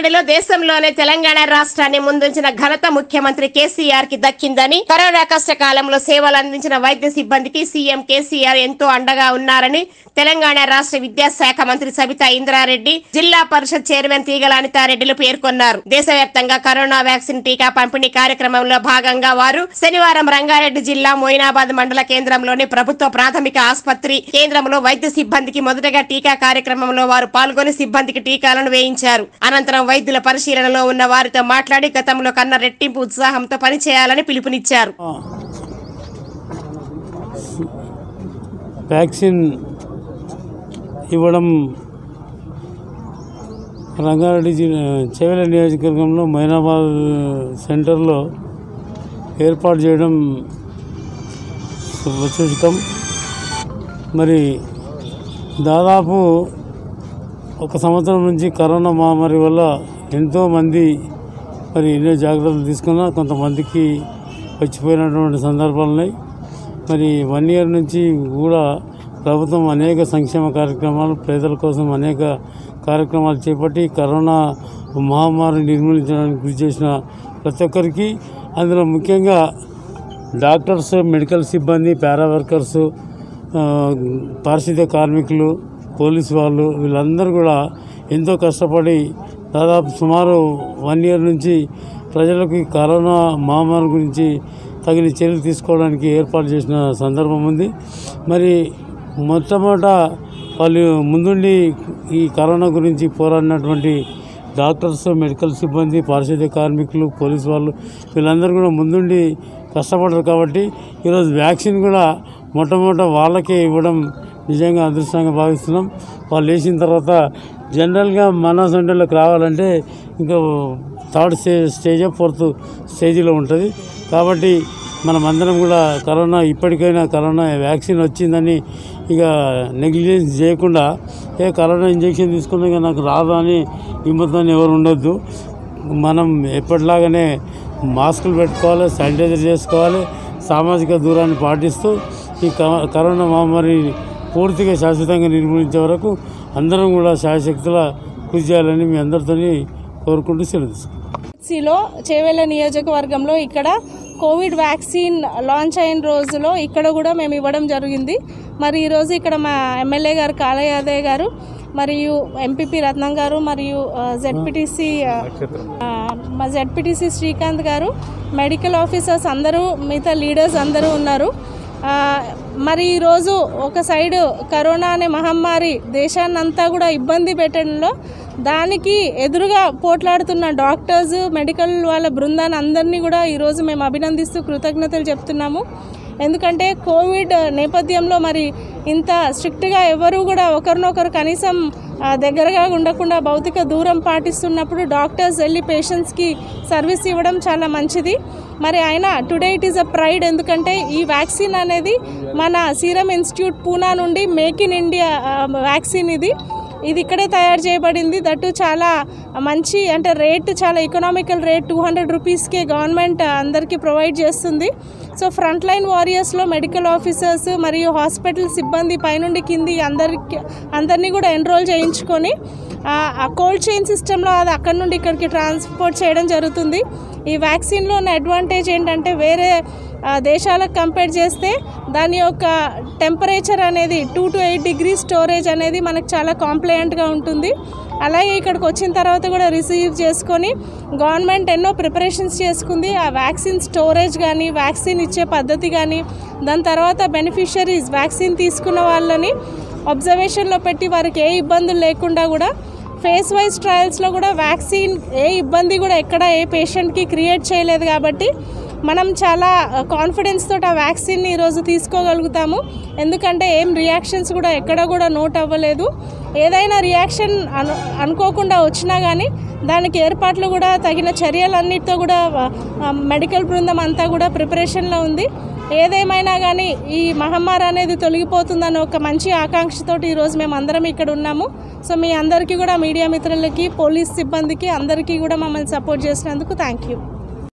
ఉమ్మడిలో దేశంలోనే తెలంగాణ రాష్ట్రాన్ని ముందుంచిన ఘనత ముఖ్యమంత్రి కేసీఆర్ కి దక్కిందని కరోనా కష్టకాలంలో సేవలు అందించిన వైద్య సిబ్బందికి సీఎం కేసీఆర్ ఎంతో అండగా ఉన్నారని తెలంగాణ రాష్ట్ర విద్యాశాఖ మంత్రి సబితా ఇంద్రారెడ్డి జిల్లా పరిషత్ చైర్మన్ తీగల అనితారెడ్డిలు పేర్కొన్నారు దేశవ్యాప్తంగా కరోనా వ్యాక్సిన్ టీకా పంపిణీ కార్యక్రమంలో భాగంగా వారు శనివారం రంగారెడ్డి జిల్లా మోయినాబాద్ మండల కేంద్రంలోని ప్రభుత్వ ప్రాథమిక ఆసుపత్రి కేంద్రంలో వైద్య సిబ్బందికి మొదటగా టీకా కార్యక్రమంలో వారు పాల్గొని సిబ్బందికి టీకాలను వేయించారు అనంతరం వైద్యుల పరిశీలనలో ఉన్న వారితో మాట్లాడి గతంలో కన్నా రెట్టింపు ఉత్సాహంతో పనిచేయాలని పిలుపునిచ్చారు వ్యాక్సిన్ ఇవ్వడం రంగారెడ్డి జిల్లా చేవెల నియోజకవర్గంలో మైనాబాద్ సెంటర్లో ఏర్పాటు చేయడం శుభసూచకం మరి దాదాపు ఒక సంవత్సరం నుంచి కరోనా మహమ్మారి వల్ల ఎంతోమంది మరి ఎన్నో జాగ్రత్తలు తీసుకున్నా కొంతమందికి వచ్చిపోయినటువంటి సందర్భాలు ఉన్నాయి మరి వన్ ఇయర్ నుంచి కూడా ప్రభుత్వం అనేక సంక్షేమ కార్యక్రమాలు పేదల కోసం అనేక కార్యక్రమాలు చేపట్టి కరోనా మహమ్మారిని నిర్మూలించడానికి కృషి చేసిన ప్రతి ఒక్కరికి అందులో ముఖ్యంగా డాక్టర్స్ మెడికల్ సిబ్బంది పారా వర్కర్స్ ఆ, పారిశుద్ధ్య కార్మికులు పోలీసు వాళ్ళు వీళ్ళందరూ కూడా ఎంతో కష్టపడి దాదాపు సుమారు వన్ ఇయర్ నుంచి ప్రజలకు ఈ కరోనా మహమ్మారి గురించి తగిన చర్యలు తీసుకోవడానికి ఏర్పాటు చేసిన సందర్భం ఉంది మరి మొట్టమొదట వాళ్ళు ముందుండి ఈ కరోనా గురించి పోరాడినటువంటి డాక్టర్స్ మెడికల్ సిబ్బంది పారిశుద్ధ్య కార్మికులు పోలీసు వాళ్ళు వీళ్ళందరూ కూడా ముందుండి కష్టపడరు కాబట్టి ఈరోజు వ్యాక్సిన్ కూడా మొట్టమొదట వాళ్ళకే ఇవ్వడం నిజంగా అదృష్టంగా భావిస్తున్నాం వాళ్ళు వేసిన తర్వాత జనరల్గా మన సెంటర్లోకి రావాలంటే ఇంకా థర్డ్ స్టేజ్ స్టేజ్ ఫోర్త్ స్టేజ్లో ఉంటుంది కాబట్టి మనం అందరం కూడా కరోనా ఇప్పటికైనా కరోనా వ్యాక్సిన్ వచ్చిందని ఇక నెగ్లిజెన్స్ చేయకుండా ఏ కరోనా ఇంజెక్షన్ తీసుకున్నాక నాకు రాదా అని హిమ్మతాన్ని ఎవరు ఉండొద్దు మనం ఎప్పటిలాగానే మాస్కులు పెట్టుకోవాలి శానిటైజర్ చేసుకోవాలి సామాజిక దూరాన్ని పాటిస్తూ ఈ క- కరోనా మహమ్మారి పూర్తిగా శాశ్వతంగా నిర్మూలించే వరకు అందరం కూడా శాశక్తుల కృషి చేయాలని మీ అందరితోని కోరుకుంటూ సెలవు తీసుకుంటాం. సిలో చేవేల నియోజకవర్గంలో ఇక్కడ కోవిడ్ వ్యాక్సిన్ లాంచ్ అయిన రోజులో ఇక్కడ కూడా మేము ఇవ్వడం జరిగింది మరి ఈరోజు ఇక్కడ మా ఎమ్మెల్యే గారు కాళ యాదవ్ గారు మరియు ఎంపీపీ రత్నం గారు మరియు జెడ్పీటీసీ మా జెడ్పీటీసీ శ్రీకాంత్ గారు మెడికల్ ఆఫీసర్స్ అందరూ మిగతా లీడర్స్ అందరూ ఉన్నారు ఆ, మరి ఈరోజు ఒక సైడ్ కరోనా అనే మహమ్మారి దేశాన్నంతా కూడా ఇబ్బంది పెట్టడంలో దానికి ఎదురుగా పోట్లాడుతున్న డాక్టర్స్ మెడికల్ వాళ్ళ బృందాన్ని అందరినీ కూడా ఈరోజు మేము అభినందిస్తూ కృతజ్ఞతలు చెప్తున్నాము ఎందుకంటే కోవిడ్ నేపథ్యంలో మరి ఇంత స్ట్రిక్ట్గా ఎవరు కూడా ఒకరినొకరు కనీసం ఆ, దగ్గరగా ఉండకుండా భౌతిక దూరం పాటిస్తున్నప్పుడు డాక్టర్స్ వెళ్ళి పేషెంట్స్కి సర్వీస్ ఇవ్వడం చాలా మంచిది మరి అయినా today it is a pride ఎందుకంటే ఈ వ్యాక్సిన్ అనేది మన సీరం ఇన్స్టిట్యూట్ పూనా నుండి మేక్ ఇన్ ఇండియా వ్యాక్సిన్ ఇది ఇది ఇక్కడే తయారు చేయబడింది దట్టు చాలా మంచి అంటే రేట్ చాలా ఎకనామికల్ రేట్ టూ హండ్రెడ్ రూపీస్కే గవర్నమెంట్ అందరికీ ప్రొవైడ్ చేస్తుంది సో ఫ్రంట్ లైన్ వారియర్స్లో మెడికల్ ఆఫీసర్స్ మరియు హాస్పిటల్ సిబ్బంది పైనుండి కింది అందరికి అందరినీ కూడా ఎన్రోల్ చేయించుకొని ఆ- ఆ కోల్డ్ చైన్ సిస్టంలో అది అక్కడ నుండి ఇక్కడికి ట్రాన్స్పోర్ట్ చేయడం జరుగుతుంది ఈ వ్యాక్సిన్లో ఉన్న అడ్వాంటేజ్ ఏంటంటే వేరే ఆ, దేశాలకు కంపేర్ చేస్తే దాని యొక్క టెంపరేచర్ అనేది two to eight degree storage అనేది మనకు చాలా కాంప్లైంట్గా ఉంటుంది అలాగే ఇక్కడికి వచ్చిన తర్వాత కూడా రిసీవ్ చేసుకొని గవర్నమెంట్ ఎన్నో ప్రిపరేషన్స్ చేసుకుంది ఆ వ్యాక్సిన్ స్టోరేజ్ కానీ వ్యాక్సిన్ ఇచ్చే పద్ధతి కానీ దాని తర్వాత బెనిఫిషరీస్ వ్యాక్సిన్ తీసుకున్న వాళ్ళని అబ్జర్వేషన్లో పెట్టి వారికి ఏ ఇబ్బందులు లేకుండా కూడా ఫేస్ వైజ్ ట్రయల్స్లో కూడా వ్యాక్సిన్ ఏ ఇబ్బంది కూడా ఎక్కడ ఏ పేషెంట్కి క్రియేట్ చేయలేదు కాబట్టి మనం చాలా కాన్ఫిడెన్స్ తోటి ఆ వ్యాక్సిన్ని ఈరోజు తీసుకోగలుగుతాము ఎందుకంటే ఏం రియాక్షన్స్ కూడా ఎక్కడ కూడా నోట్ అవ్వలేదు ఏదైనా రియాక్షన్ అను అనుకోకుండా వచ్చినా కానీ దానికి ఏర్పాట్లు కూడా తగిన చర్యలన్నిటితో కూడా ఆ, మెడికల్ బృందం అంతా కూడా ప్రిపరేషన్లో ఉంది ఏదేమైనా కానీ ఈ మహమ్మారి అనేది తొలగిపోతుందని ఒక మంచి ఆకాంక్షతోటి ఈరోజు మేము అందరం ఇక్కడ ఉన్నాము సో మీ అందరికీ కూడా మీడియా మిత్రులకి పోలీస్ సిబ్బందికి అందరికీ కూడా మమ్మల్ని సపోర్ట్ చేసినందుకు థ్యాంక్ యూ